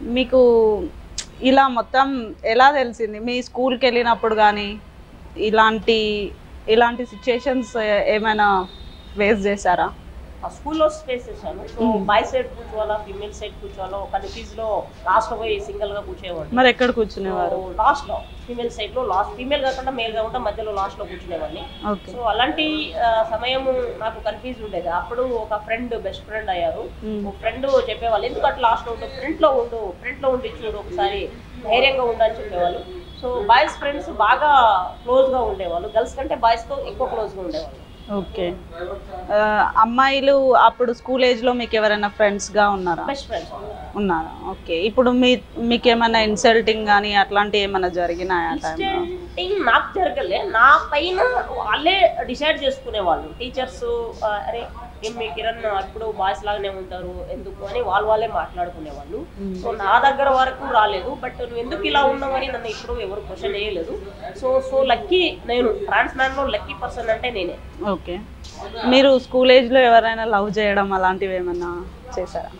మీకు ఇలా మొత్తం ఎలా తెలిసింది మీ స్కూల్కి వెళ్ళినప్పుడు కానీ ఇలాంటి ఇలాంటి సిచ్యుయేషన్స్ ఏమైనా ఫేస్ చేశారా ఆ స్కూల్లో స్పేస్ చేశాను సో మ్మ్. బాయ్ సైడ్ కూర్చోవాలా ఫీమేల్ సైడ్ కూర్చోవాలా కన్ఫ్యూజ్ లో లాస్ట్ లో పోయి సింగిల్ గా కూర్చోవాడిని మరి ఎక్కడ కూర్చునేవారు లాస్ట్ లో ఫీమేల్ సైడ్ లో లాస్ట్ ఫీమేల్ కాకుండా మేల్ కాకుండా మధ్యలో లాస్ట్ లో కూర్చునేవాడిని ఓకే సో అలాంటి ఆ, సమయము నాకు కన్ఫ్యూజ్ ఉండేది అప్పుడు ఒక ఫ్రెండ్ బెస్ట్ ఫ్రెండ్ అయ్యారు మ్మ్. ఒక ఫ్రెండ్ చెప్పేవాళ్ళు ఎందుకు అట్లా లాస్ట్ లో ఉండు ఫ్రంట్ లో ఉండు ఫ్రంట్ లో ఉండి చూడు ఒకసారి ధైర్యంగా ఉండు అని చెప్పేవాళ్ళు సో బాయ్స్ ఫ్రెండ్స్ బాగా క్లోజ్ గా ఉండేవాళ్ళు గర్ల్స్ కంటే బాయ్స్ తో ఎక్కువ క్లోజ్ గా ఉండేవాళ్ళు ఓకే ఆ, అమ్మాయిలు అప్పుడు స్కూల్ ఏజ్లో మీకు ఎవరైనా ఫ్రెండ్స్గా ఉన్నారా బెస్ట్ ఫ్రెండ్స్ ఉన్నారా ఓకే ఇప్పుడు మీ మీకు ఏమైనా ఇన్సల్టింగ్ కానీ అట్లాంటివి ఏమైనా జరిగినాయా ఆ టైంలో ఇన్స్టెంటింగ్ నాకు జరగలే నా పైన వాళ్ళే డిసైడ్ చేసుకునే వాళ్ళు టీచర్స్ అరే ఏం మీ కిరణ్ ఎప్పుడు బాయ్స్ లాగానే ఉంటారు ఎందుకు అని వాళ్ళు వాళ్ళే మాట్లాడుకునే వాళ్ళు సో నా దగ్గర వరకు రాలేదు బట్ నువ్వు ఎందుకు ఇలా ఉన్నావని నన్ను ఇప్పుడు ఎవరు క్వశ్చన్ చేయలేదు సో సో లక్కీ నేను ట్రాన్స్ మ్యాన్ లో లక్కీ పర్సన్ అంటే నేనే ఓకే మీరు స్కూల్ ఏజ్లో ఎవరైనా లవ్ చేయడం అలాంటివి ఏమైనా చేశారా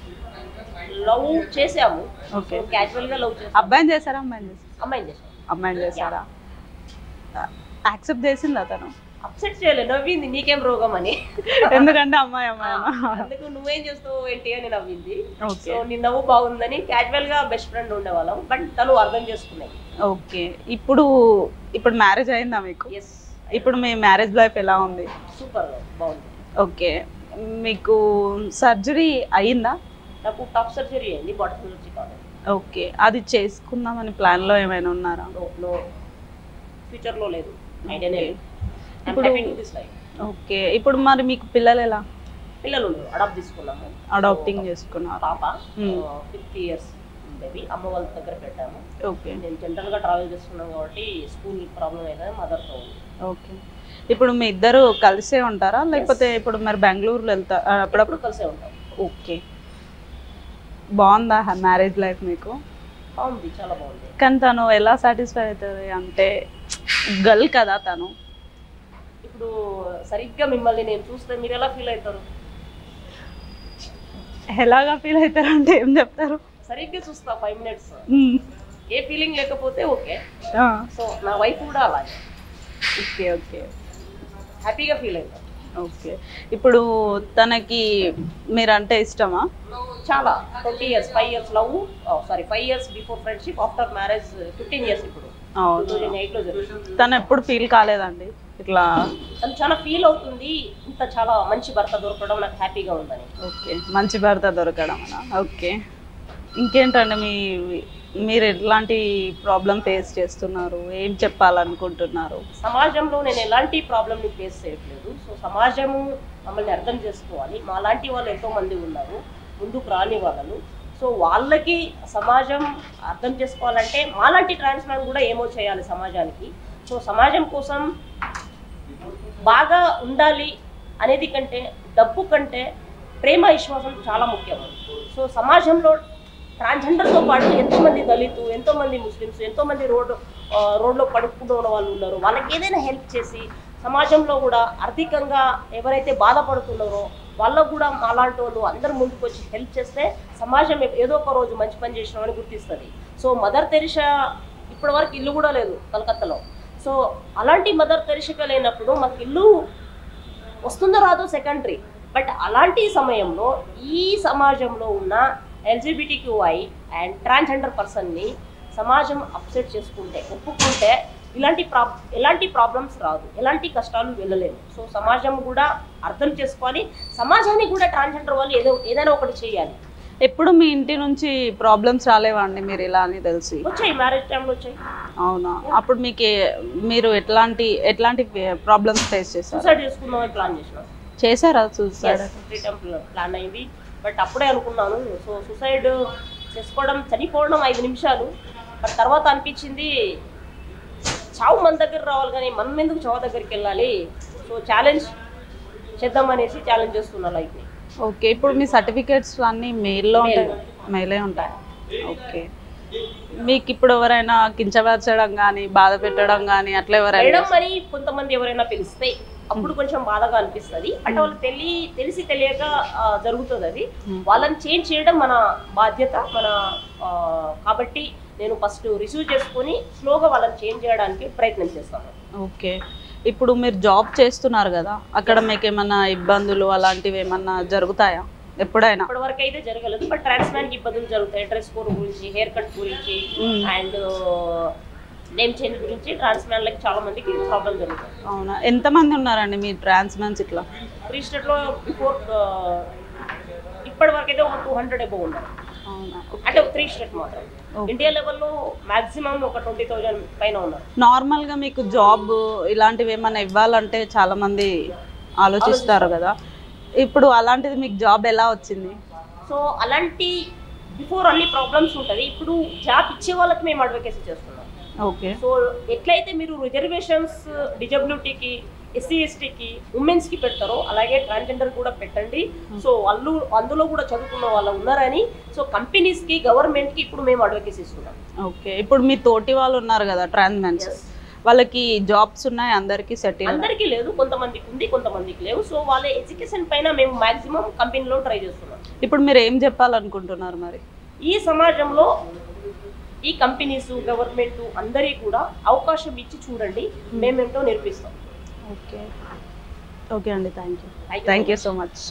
లవ్ చేసాము ఓకే క్యాజువల్ గా లవ్ చేసాము అబ్బాయిని చేశారా అమ్మాయిని చేశారా అమ్మాయిని చేసాము అమ్మాయిని చేశారా యాక్సెప్ట్ చేసింది అతను అప్సెట్ చేయలేదు నవ్వింది నీకేం రోగం అని ఎందుకంటే అమ్మాయి అమ్మాయి అందుకు నువ్వేం చేస్తావు ఏంటి అని నవ్వింది ఓకే సో నీ నవ్వు బాగుందని క్యాజువల్ గా బెస్ట్ ఫ్రెండ్ ఉండేవాళ్ళం బట్ తను అర్థం చేసుకున్నాయి ఓకే ఇప్పుడు ఇప్పుడు మ్యారేజ్ అయిందా మీకు ఎస్ ఇప్పుడు మీ మ్యారేజ్ లైఫ్ ఎలా ఉంది సూపర్ బాగుంది ఓకే మీకు సర్జరీ అయిందా నాకు టాప్ సర్జరీ అయింది బాటమ్ సర్జరీ కాదు ఓకే అది చేసుకుందామని ప్లాన్లో ఏమైనా ఉన్నారా నో నో ఫ్యూచర్ లో లేదు ఐడియానే లేదు ఇప్పుడు- ఓకే ఇప్పుడు మరి మీకు పిల్లలు ఎలా పిల్లలు ఉన్నారు అడాప్ట్ తీసుకున్నాము అడాప్టింగ్ చేసుకున్నారు పాప Hmm. ఫిఫ్త్ ఇయర్స్ బేబీ అమ్మ వాళ్ళ దగ్గర పెట్టాము ఓకే నేను జనరల్ గా ట్రావెల్ చేస్తున్నాం కాబట్టి స్కూల్ ప్రాబ్లం అయితే మదర్తో ఉంది ఓకే ఇప్పుడు మీ ఇద్దరు కలిసే ఉంటారా లేకపోతే ఇప్పుడు మరి బెంగళూరులో వెళ్తా ఆ, అప్పుడప్పుడు అప్పుడు కలిసే ఉంటాం ఓకే బాగుందా మ్యారేజ్ లైఫ్ మీకు బాగుంది చాలా బాగుంది కానీ తను ఎలా సాటిస్ఫై అవుతుంది అంటే గర్ల్ కదా తను ఇప్పుడు సరిగ్గా మిమ్మల్ని నేను చూస్తే మీరు ఎలా ఫీల్ అవుతారు ఎలాగా ఫీల్ అవుతారు అంటే ఏం చెప్తారు సరిగ్గా చూస్తా ఫైవ్ మినిట్స్ మ్మ్. ఏ ఫీలింగ్ లేకపోతే ఓకే ఆ, సో నా వైఫ్ కూడా అలాగే ఓకే ఓకే హ్యాపీగా ఫీల్ అవుతాను ఓకే ఇప్పుడు తనకి మీరంటే ఇష్టమా చాలా twenty years five years love sorry five years before friendship after marriage fifteen years ఇప్పుడు టూ అవును థౌజండ్ ఎయిట్లో జరిగింది తను ఎప్పుడు ఫీల్ కాలేదండి ఇట్లా తను చాలా ఫీల్ అవుతుంది ఇంత చాలా మంచి భర్త దొరకడం నాకు హ్యాపీగా ఉందని ఓకే మంచి భర్త దొరకడం అనా ఓకే ఇంకేంటండి మీ మీరు ఎట్లాంటి ప్రాబ్లం ఫేస్ చేస్తున్నారు ఏం చెప్పాలనుకుంటున్నారు సమాజంలో నేను ఎలాంటి ప్రాబ్లమ్ని ఫేస్ చేయట్లేదు సో సమాజము మమ్మల్ని అర్థం చేసుకోవాలి మా లాంటి వాళ్ళు ఎంతో మంది ఉన్నారు ముందుకు రాని వాళ్ళను సో వాళ్ళకి సమాజం అర్థం చేసుకోవాలంటే మాలాంటి ట్రాన్స్ మ్యాన్ కూడా ఏమో చేయాలి సమాజానికి సో సమాజం కోసం బాగా ఉండాలి అనేది కంటే డబ్బు కంటే ప్రేమ విశ్వాసం చాలా ముఖ్యం సో సమాజంలో ట్రాన్స్జెండర్తో పాటు ఎంతోమంది దళితు ఎంతోమంది ముస్లిమ్స్ ఎంతోమంది రోడ్డు ఆ, రోడ్లో పడుకుంటూ ఉన్న వాళ్ళు ఉన్నారు వాళ్ళకి ఏదైనా హెల్ప్ చేసి సమాజంలో కూడా ఆర్థికంగా ఎవరైతే బాధపడుతున్నారో వాళ్ళకు కూడా మాలాంటి వాళ్ళు అందరు ముందుకు వచ్చి హెల్ప్ చేస్తే సమాజం ఏదో ఒక రోజు మంచి పని చేసినామని గుర్తిస్తుంది సో మదర్ తెరిషా ఇప్పటి వరకు ఇల్లు కూడా లేదు కలకత్తాలో సో అలాంటి మదర్ తెరిషిక లేనప్పుడు మాకు ఇల్లు వస్తుందో రాదో సెకండరీ బట్ అలాంటి సమయంలో ఈ సమాజంలో ఉన్న ఎల్జిబిటిక్యూఐ అండ్ ట్రాన్స్జెండర్ పర్సన్ని సమాజం అప్సెట్ చేసుకుంటే ఒప్పుకుంటే ఇలాంటి ప్రాబ్ ఎలాంటి ప్రాబ్లమ్స్ రాదు ఎలాంటి కష్టాలు వెళ్ళలేము సో సమాజం కూడా అర్థం చేసుకోవాలి సమాజానికి కూడా ట్రాన్స్జెండర్ వాళ్ళు ఏదో ఏదైనా ఒకటి చేయాలి ఎప్పుడు మీ ఇంటి నుంచి ప్రాబ్లమ్స్ రాలేవండి మీరు ఇలా అని తెలిసి వచ్చాయి మ్యారేజ్ టైంలో వచ్చాయి అవునా అప్పుడు మీకు ఏ- మీరు ఎట్లాంటి ఎట్లాంటి ప్రాబ్లమ్స్ ఫేస్ చేశారు సూసైడ్ చేసుకుందామని ప్లాన్ చేసినాం చేశారా సూసైడ్ త్రీ టైం ప్లాన్ అయింది బట్ అప్పుడే అనుకున్నాను సో సూసైడ్ చేసుకోవడం చనిపోవడం ఐదు నిమిషాలు బట్ తర్వాత అనిపించింది చావు మన దగ్గర రావాలి కానీ మనం ఎందుకు చావు దగ్గరికి వెళ్ళాలి సో ఛాలెంజ్ చేద్దామనేసి ఛాలెంజ్ చేస్తున్నా లైఫ్ని ఓకే ఇప్పుడు మీ సర్టిఫికేట్స్ అన్నీ మెయిల్లో ఉంటాయి Mail. మెయిలే ఉంటాయి ఓకే మీకు ఇప్పుడు ఎవరైనా కించపరచడం కానీ బాధ పెట్టడం కానీ అట్లా ఎవరైనా మేడం మరి కొంతమంది ఎవరైనా పిలిస్తే అప్పుడు కొంచెం బాధగా అనిపిస్తుంది అంటే వాళ్ళు తెలి తెలిసి తెలియక ఆ, జరుగుతుంది అది Hmm. వాళ్ళని చేంజ్ చేయడం మన బాధ్యత మన ఆ, కాబట్టి నేను ఫస్ట్ రిసీవ్ చేసుకొని స్లోగా వాళ్ళని చేంజ్ చేయడానికి ప్రయత్నం చేస్తాను ఓకే ఇప్పుడు మీరు జాబ్ చేస్తున్నారు కదా అక్కడ మీకు ఏమన్నా ఇబ్బందులు అలాంటివి ఏమన్నా జరుగుతాయా ఎప్పుడైనా ఇప్పటి వరకు అయితే జరగలేదు బట్ ట్రాన్స్ మ్యాన్ కి ఇబ్బందులు జరుగుతాయి డ్రెస్ కోడ్ గురించి హెయిర్ కట్ గురించి Mm. అండ్ నేమ్ చేంజ్ గురించి ట్రాన్స్ మ్యాన్ లకి చాలా మందికి ప్రాబ్లం జరుగుతాయి అవునా ఎంతమంది ఉన్నారండి మీ ట్రాన్స్మెన్స్ ఇట్లా త్రీ స్టేట్ లో బిఫోర్ ఇప్పటి వరకు అయితే ఒక టూ హండ్రెడ్ ఎబో ఉన్నారు అవునా అంటే త్రీ స్టేట్ మాత్రం Okay. ఇండియా లెవెల్లో మాక్సిమం ఒక ట్వంటీ థౌజండ్ పైన ఉన్నారు నార్మల్గా మీకు జాబ్ ఇలాంటివి ఏమన్నా ఇవ్వాలంటే చాలా మంది ఆలోచిస్తారు కదా ఇప్పుడు అలాంటిది మీకు జాబ్ ఎలా వచ్చింది సో అలాంటి బిఫోర్ అన్ని ప్రాబ్లమ్స్ ఉంటుంది ఇప్పుడు జాబ్ ఇచ్చే వాళ్ళకి మేము అడ్వకేసీ చేస్తున్నాం ఓకే సో ఎట్లయితే మీరు రిజర్వేషన్స్ డిజబిలిటీకి ఎస్సీ ఎస్టీకి ఉమెన్స్ కి పెడతారో అలాగే ట్రాన్స్జెండర్ కూడా పెట్టండి సో వాళ్ళు అందులో కూడా చదువుకున్న వాళ్ళు ఉన్నారని సో కంపెనీస్ కి గవర్నమెంట్ కి ఇప్పుడు మేము అడ్వకేసీ ఇస్తున్నాం ఓకే ఇప్పుడు మీ తోటి వాళ్ళు ఉన్నారు కదా ట్రాన్స్మెన్స్ Yes. వాళ్ళకి జాబ్స్ ఉన్నాయి అందరికీ సెటిల్ అందరికీ లేదు కొంతమందికి ఉంది కొంతమందికి లేవు సో వాళ్ళ ఎడ్యుకేషన్ పైన మేము మాక్సిమం కంపెనీలో ట్రై చేస్తున్నాం ఇప్పుడు మీరు ఏం చెప్పాలనుకుంటున్నారు మరి ఈ సమాజంలో ఈ కంపెనీస్ గవర్నమెంట్ అందరికీ కూడా అవకాశం ఇచ్చి చూడండి మేమేంటో నేర్పిస్తాం ఓకే ఓకే అండి thank you Thank you. Thank you so much